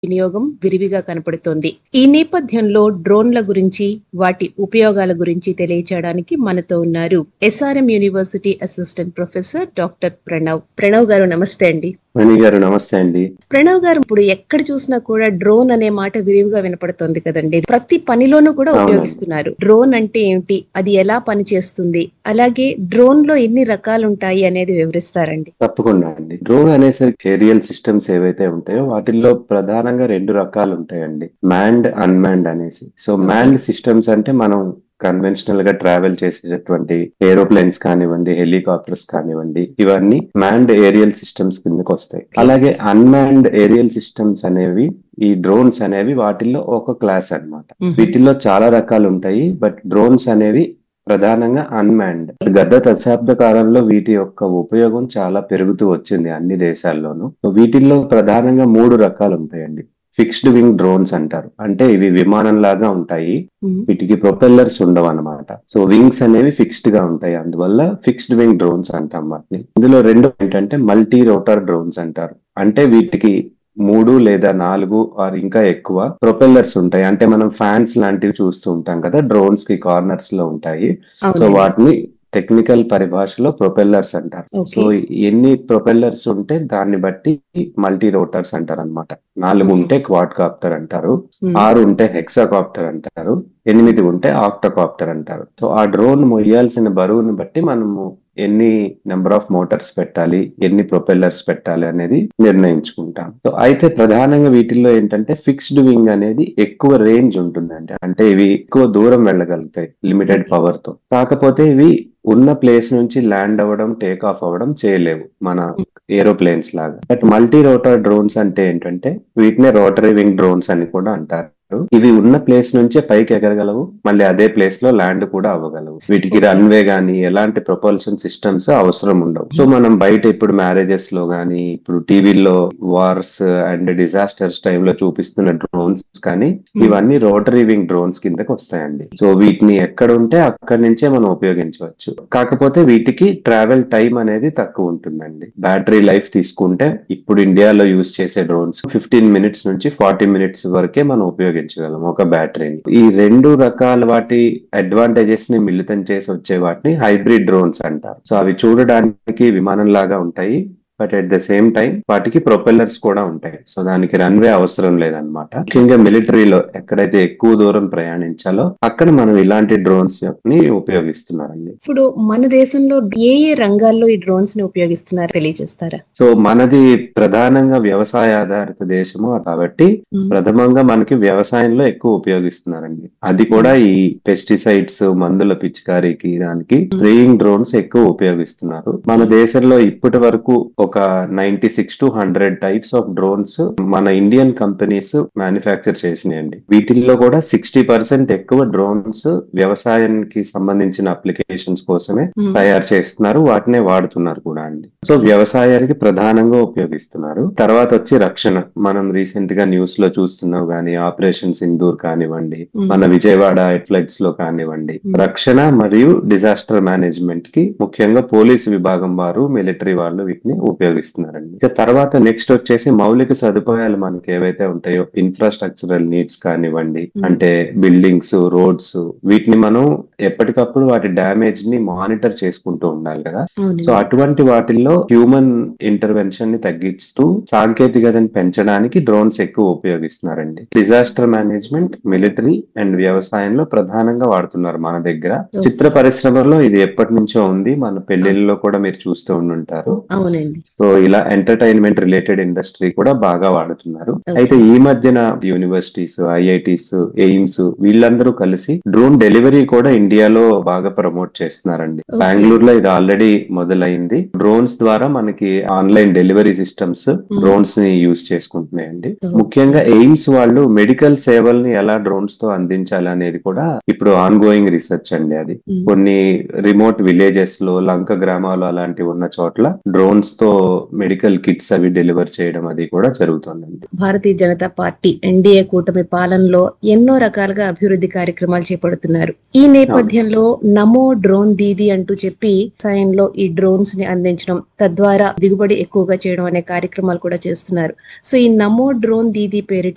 వినియోగం విరివిగా కనపడుతోంది ఈ నేపథ్యంలో డ్రోన్ల గురించి వాటి ఉపయోగాల గురించి తెలియచేయడానికి మనతో ఉన్నారు SRM university assistant professor doctor Pranav Pranav garu నమస్తే అండి మణి గారు నమస్తే అండి ప్రణవ్ గారు ఇప్పుడు ఎక్కడ చూసినా కూడా డ్రోన్ అనే మాట విరివిగా వినపడుతోంది కదండి ప్రతి పనిలోనూ కూడా అవునండి. ఉపయోగిస్తున్నారు డ్రోన్ అంటే ఏమిటి అది ఎలా పనిచేస్తుంది అలాగే డ్రోన్ లో ఎన్ని రకాలు ఉంటాయి అనేది వివరిస్తారండి తప్పకుండా అండి డ్రోన్ అనేసరికి ఏరియల్ సిస్టమ్స్ ఏవైతే ఉంటాయో వాటిల్లో ప్రధానంగా రెండు రకాలు ఉంటాయండి మ్యాండ్ అన్మ్యాండ్ అనేసి సో మ్యాండ్ సిస్టమ్స్ అంటే మనం కన్వెన్షనల్ గా ట్రావెల్ చేసేటటువంటి ఏరోప్లేన్స్ కానివ్వండి హెలికాప్టర్స్ కానివ్వండి ఇవన్నీ మ్యాండ్ ఏరియల్ సిస్టమ్స్ కిందకి వస్తాయి అలాగే అన్మ్యాండ్ ఏరియల్ సిస్టమ్స్ అనేవి ఈ డ్రోన్స్ అనేవి వాటిల్లో ఒక క్లాస్ అన్నమాట వీటిల్లో చాలా రకాలు ఉంటాయి బట్ డ్రోన్స్ అనేవి ప్రధానంగా అన్మాన్డ్ గత దశాబ్ద కాలంలో వీటి యొక్క ఉపయోగం చాలా పెరుగుతూ వచ్చింది అన్ని దేశాల్లోనూ వీటిల్లో ప్రధానంగా మూడు రకాలు ఉంటాయండి ఫిక్స్డ్ వింగ్ డ్రోన్స్ అంటారు అంటే ఇవి విమానం లాగా ఉంటాయి మ్మ్. వీటికి ప్రొపెల్లర్స్ ఉండవు అనమాట సో వింగ్స్ అనేవి ఫిక్స్డ్ గా ఉంటాయి అందువల్ల ఫిక్స్డ్ వింగ్ డ్రోన్స్ అంటాం వాటిని ఇందులో రెండు ఏంటంటే మల్టీ రోటర్ డ్రోన్స్ అంటారు అంటే వీటికి మూడు లేదా నాలుగు ఆర్ ఇంకా ఎక్కువ ప్రొపెల్లర్స్ ఉంటాయి అంటే మనం ఫ్యాన్స్ లాంటివి చూస్తూ ఉంటాం కదా డ్రోన్స్ కి కార్నర్స్ లో ఉంటాయి సో అవునండి. వాటిని టెక్నికల్ పరిభాషలో ప్రొపెల్లర్స్ అంటారు ఓకే. సో ఎన్ని ప్రొపెల్లర్స్ ఉంటే దాన్ని బట్టి మల్టీ రోటర్స్ అంటారు అనమాట నాలుగు ఉంటే క్వాడ్ కాప్టర్ అంటారు మ్మ్. ఆరు ఉంటే హెక్సాకాప్టర్ అంటారు ఎనిమిది ఉంటే ఆక్టోకాప్టర్ అంటారు సో ఆ డ్రోన్ మొయ్యాల్సిన బరువుని బట్టి మనము ఎన్ని నెంబర్ ఆఫ్ మోటార్స్ పెట్టాలి ఎన్ని ప్రొపెల్లర్స్ పెట్టాలి అనేది నిర్ణయించుకుంటాం సో అయితే ప్రధానంగా వీటిల్లో ఏంటంటే ఫిక్స్డ్ వింగ్ అనేది ఎక్కువ రేంజ్ ఉంటుందండి అంటే ఇవి ఎక్కువ దూరం వెళ్ళగలుగుతాయి లిమిటెడ్ పవర్ తో కాకపోతే ఇవి ఉన్న ప్లేస్ నుంచి ల్యాండ్ అవ్వడం టేక్ ఆఫ్ అవ్వడం చేయలేవు మన ఏరోప్లేన్స్ లాగా బట్ మల్టీ రోటర్ డ్రోన్స్ అంటే ఏంటంటే వీటినే రోటరీ వింగ్ డ్రోన్స్ అని కూడా అంటారు ఇవి ఉన్న ప్లేస్ నుంచే పైకి ఎగరగలవు మళ్ళీ అదే ప్లేస్ లో ల్యాండ్ కూడా అవ్వగలవు వీటికి రన్వే గానీ ఎలాంటి ప్రొపల్షన్ సిస్టమ్స్ అవసరం ఉండవు సో మనం బయట ఇప్పుడు మ్యారేజెస్ లో గానీ ఇప్పుడు టీవీల్లో వార్స్ అండ్ డిజాస్టర్స్ లో చూపిస్తున్న డ్రోన్స్ కానీ ఇవన్నీ రోటరీ వింగ్ డ్రోన్స్ కిందకి వస్తాయండి సో వీటిని ఎక్కడ ఉంటే అక్కడి నుంచే మనం ఉపయోగించవచ్చు కాకపోతే వీటికి ట్రావెల్ టైం అనేది తక్కువ ఉంటుందండి బ్యాటరీ లైఫ్ తీసుకుంటే ఇప్పుడు ఇండియాలో యూజ్ చేసే డ్రోన్స్ ఫిఫ్టీన్ మినిట్స్ నుంచి ఫార్టీ మినిట్స్ వరకే మనం ఉపయోగించగలం ఒక బ్యాటరీని ఈ రెండు రకాల వాటి అడ్వాంటేజెస్ ని మిళితం చేసి వచ్చే వాటిని హైబ్రిడ్ డ్రోన్స్ అంటారు సో అవి చూడడానికి విమానం లాగా ఉంటాయి but at the same time వాటికి ప్రొపెల్లర్స్ కూడా ఉంటాయి సో దానికి రన్వే అవసరం లేదన్నమాట ముఖ్యంగా మిలిటరీలో ఎక్కడైతే ఎక్కువ దూరం ప్రయాణించాలో అక్కడ మనం ఇలాంటి డ్రోన్స్ ని ఉపయోగిస్తున్నారండి ఇప్పుడు మన దేశంలో ఏ ఏ రంగాల్లో ఈ డ్రోన్స్ ని ఉపయోగిస్తున్నారో తెలియజేస్తారా సో మనది ప్రధానంగా వ్యవసాయ ఆధారిత దేశము కాబట్టి మ్మ్. ప్రథమంగా మనకి వ్యవసాయంలో ఎక్కువ ఉపయోగిస్తున్నారండి అది కూడా ఈ పెస్టిసైడ్స్ మందుల పిచికారీకి దానికి స్ప్రేయింగ్ డ్రోన్స్ ఎక్కువ ఉపయోగిస్తున్నారు మన దేశంలో ఇప్పటి వరకు ఒక ninety six two hundred types of drones మన ఇండియన్ కంపెనీస్ మ్యానుఫ్యాక్చర్ చేసినాయండి వీటిల్లో కూడా సిక్స్టీ పర్సెంట్ ఎక్కువ డ్రోన్స్ వ్యవసాయానికి సంబంధించిన అప్లికేషన్స్ కోసమే మ్మ్. తయారు చేస్తున్నారు వాటినే వాడుతున్నారు కూడా అండి సో వ్యవసాయానికి ప్రధానంగా ఉపయోగిస్తున్నారు తర్వాత వచ్చి రక్షణ మనం రీసెంట్ గా న్యూస్ లో చూస్తున్నాం కానీ ఆపరేషన్ సింధూర్ కానివ్వండి మ్మ్. మన విజయవాడ ఫ్లడ్స్ లో కానివ్వండి మ్మ్. రక్షణ మరియు డిజాస్టర్ మేనేజ్మెంట్ కి ముఖ్యంగా పోలీసు విభాగం వారు మిలిటరీ వాళ్ళు వీటిని ఉపయోగిస్తున్నారండి ఇక తర్వాత నెక్స్ట్ వచ్చేసి మౌలిక సదుపాయాలు మనకి ఏవైతే ఉంటాయో ఇన్ఫ్రాస్ట్రక్చరల్ నీడ్స్ కానివ్వండి మ్మ్. అంటే బిల్డింగ్స్ రోడ్స్ వీటిని మనం ఎప్పటికప్పుడు వాటి డ్యామేజ్ ని మానిటర్ చేసుకుంటూ ఉండాలి కదా అవునండి. సో అటువంటి వాటిల్లో హ్యూమన్ ఇంటర్వెన్షన్ ని తగ్గిస్తూ సాంకేతికతను పెంచడానికి డ్రోన్స్ ఎక్కువ ఉపయోగిస్తున్నారండి డిజాస్టర్ మేనేజ్మెంట్ మిలిటరీ అండ్ వ్యవసాయంలో ప్రధానంగా వాడుతున్నారు మన దగ్గర Okay. చిత్ర పరిశ్రమలో ఇది ఎప్పటి నుంచో ఉంది మన పెళ్లిళ్ళలో కూడా మీరు చూస్తూ ఉండుంటారు అవునండి సో ఇలా ఎంటర్టైన్మెంట్ రిలేటెడ్ ఇండస్ట్రీ కూడా బాగా వాడుతున్నారు Okay. అయితే ఈ మధ్యన యూనివర్సిటీస్ ఐఐటీస్ ఎయిమ్స్ వీళ్ళందరూ కలిసి డ్రోన్ డెలివరీ కూడా ఇండియాలో బాగా ప్రమోట్ చేస్తున్నారండి Okay. బెంగళూరులో ఇది ఆల్రెడీ మొదలైంది డ్రోన్స్ ద్వారా మనకి ఆన్లైన్ డెలివరీ సిస్టమ్స్ డ్రోన్స్ ని యూజ్ చేసుకుంటున్నాయండి Okay. ముఖ్యంగా ఎయిమ్స్ వాళ్ళు మెడికల్ సేవల్ని ఎలా డ్రోన్స్ తో అందించాలి అనేది కూడా ఇప్పుడు ఆన్ గోయింగ్ రీసెర్చ్ అండి అది మ్మ్. కొన్ని రిమోట్ విలేజెస్ లో లంక గ్రామాలు అలాంటివి ఉన్న చోట్ల డ్రోన్స్ తో మెడికల్ కిట్స్ అవి డెలివర్ చేయడం అది కూడా జరుగుతుందండి భారతీయ జనతా పార్టీ ఎన్డీఏ కూటమి పాలనలో ఎన్నో రకాలుగా అభివృద్ధి కార్యక్రమాలు చేపడుతున్నారు ఈ నేపథ్యంలో నమో డ్రోన్ దీది అంటూ చెప్పి వ్యవసాయంలో ఈ డ్రోన్స్ ని అందించడం తద్వారా దిగుబడి ఎక్కువగా చేయడం అనే కార్యక్రమాలు కూడా చేస్తున్నారు సో ఈ నమో డ్రోన్ దీది పేరిట